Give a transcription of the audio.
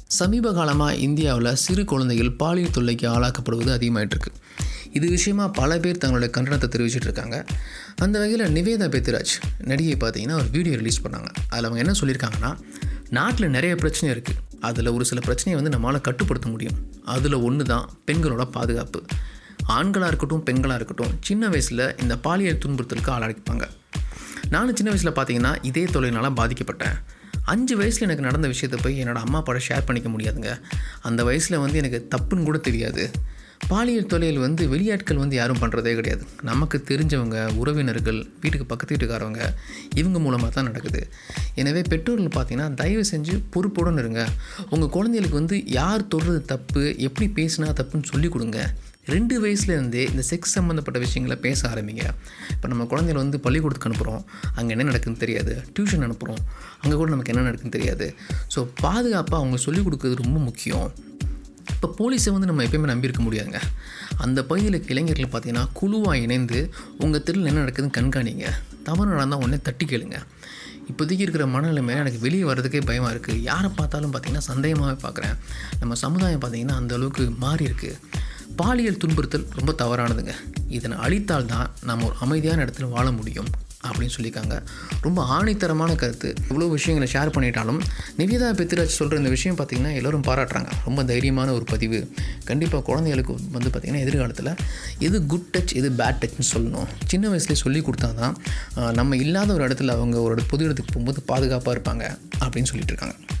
சமீப காலமாக இந்தியாவில் சிறு குழந்தைகள் பாலியல் தொல்லைக்கு ஆளாக்கப்படுவது அதிகமாயிட்டிருக்கு இது விஷயமா பல பேர் தங்களுடைய கண்டனத்தை தெரிவிச்சிட்டு இருக்காங்க அந்த வகையில் நிவேதா பெத்ராஜ் நடிகை பார்த்தீங்கன்னா ஒரு வீடியோ ரிலீஸ் பண்ணாங்க அதில் அவங்க என்ன சொல்லியிருக்காங்கன்னா நாட்டில் நிறைய பிரச்சனை இருக்குது அதில் ஒரு சில பிரச்சனையை வந்து நம்மளால் கட்டுப்படுத்த முடியும் அதில் ஒன்று தான் பெண்களோட பாதுகாப்பு ஆண்களாக இருக்கட்டும் பெண்களாக இருக்கட்டும் சின்ன வயசில் இந்த பாலியல் துன்புறுத்தலுக்கு ஆளாக்கிப்பாங்க நானும் சின்ன வயசில் பார்த்தீங்கன்னா இதே தொழில்னால பாதிக்கப்பட்டேன் அஞ்சு வயசில் எனக்கு நடந்த விஷயத்தை போய் என்னோடய அம்மா அப்பாவோட ஷேர் பண்ணிக்க முடியாதுங்க அந்த வயசில் வந்து எனக்கு தப்புன்னு கூட தெரியாது பாலியல் தொழில் வந்து வெளியாட்கள் வந்து யாரும் பண்ணுறதே கிடையாது நமக்கு தெரிஞ்சவங்க உறவினர்கள் வீட்டுக்கு பக்கத்து வீட்டுக்காரவங்க இவங்க மூலமாக தான் நடக்குது எனவே பெற்றோர்கள் பார்த்தீங்கன்னா தயவு செஞ்சு பொறுப்புடன் இருங்க உங்கள் குழந்தைகளுக்கு வந்து யார் தொடுறது தப்பு எப்படி பேசினா தப்புன்னு சொல்லி கொடுங்க ரெண்டு வயசுலேருந்தே இந்த செக்ஸ் சம்மந்தப்பட்ட விஷயங்களை பேச ஆரம்பிங்க இப்போ நம்ம குழந்தைகளை வந்து பள்ளிக்கூடத்துக்கு அனுப்புகிறோம் அங்கே என்ன நடக்குதுன்னு தெரியாது டியூஷன் அனுப்புகிறோம் அங்கே கூட நமக்கு என்ன நடக்குதுன்னு தெரியாது ஸோ பாதுகாப்பாக அவங்க சொல்லிக் கொடுக்குறது ரொம்ப முக்கியம் இப்போ போலீஸை வந்து நம்ம எப்பயுமே நம்பியிருக்க முடியாதுங்க அந்த பகுதியில் இருக்க இளைஞர்கள் பார்த்தீங்கன்னா குழுவாக இணைந்து உங்கள் தெருவில் என்ன நடக்குதுன்னு கண்காணிங்க தவறு நடந்தால் உடனே தட்டி கேளுங்க இப்போதைக்கு இருக்கிற மனநிலைமையில எனக்கு வெளியே வர்றதுக்கே பயமாக இருக்குது யாரை பார்த்தாலும் பார்த்தீங்கன்னா சந்தேகமாகவே பார்க்குறேன் நம்ம சமுதாயம் பார்த்தீங்கன்னா அந்த அளவுக்கு மாறி இருக்கு பாலியல் துன்புறுத்தல் ரொம்ப தவறானதுங்க இதனை அழித்தால் தான் நம்ம ஒரு அமைதியான இடத்துல வாழ முடியும் அப்படின்னு சொல்லியிருக்காங்க ரொம்ப ஆணித்தரமான கருத்து இவ்வளோ விஷயங்களை ஷேர் பண்ணிட்டாலும் நிவேதா பெத்ராஜ் சொல்கிற இந்த விஷயம் பார்த்திங்கன்னா எல்லோரும் பாராட்டுறாங்க ரொம்ப தைரியமான ஒரு பதிவு கண்டிப்பாக குழந்தைகளுக்கு வந்து பார்த்திங்கன்னா எதிர்காலத்தில் எது குட் டச் எது பேட் டச்னு சொல்லணும் சின்ன வயசுலேயே சொல்லி கொடுத்தா தான் ஆஹ், நம்ம இல்லாத ஒரு இடத்துல அவங்க ஒரு பொது இடத்துக்கு போகும்போது பாதுகாப்பாக இருப்பாங்க அப்படின்னு சொல்லிட்டு இருக்காங்க